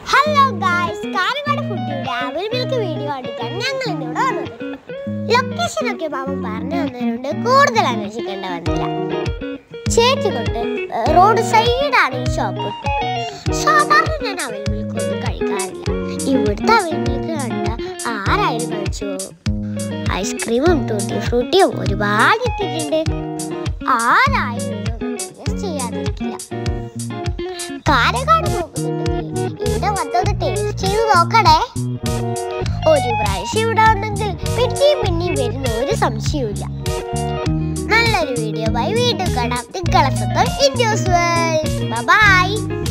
hello guys കാരങ്ങാട് ഫുഡിയുടെ അവൽ milk video എടുക്കാൻ ഞങ്ങൾ ഇന്നിവിടെ വന്നത് ലൊക്കേഷൻ ഒക്കെ മാമൻ പറഞ്ഞു തന്നതുകൊണ്ട് കൂടുതൽ അന്വേഷിക്കേണ്ട വന്നില്ല ചേച്ചി കൊണ്ട് റോഡ് സൈഡാണ് ഈ ഷോപ്പ് സാധാരണ ഞാൻ അവൽ മിൽക്ക് ഒന്നും കഴിക്കാറില്ല ഇവിടുത്തെ അവൽ മിൽക്ക് കണ്ട ആരായാലും കഴിച്ചു പോകും ഐസ്ക്രീമും ടൂട്ടി ഫ്രൂട്ടിയും ഒരുപാട് ഇട്ടിട്ടുണ്ട് ആരായാലും ഇതൊന്നും ടേസ്റ്റ് ചെയ്യാതിരിക്കില്ല കാരക്കാട് പോകുന്നുണ്ടെങ്കിൽ ഇവിടെ വന്നത് ടേസ്റ്റ് ചെയ്ത് നോക്കണേ ഒരു പ്രാവശ്യം ഇവിടെ ഉണ്ടെങ്കിൽ പിന്നെയും പിന്നെയും വരുന്ന ഒരു സംശയവുമില്ല നല്ലൊരു വീഡിയോ ബൈ വീണ്ടും കാണാം നിങ്ങളെ സ്വന്തം ഇൻഡ്യൂസ് ബൈ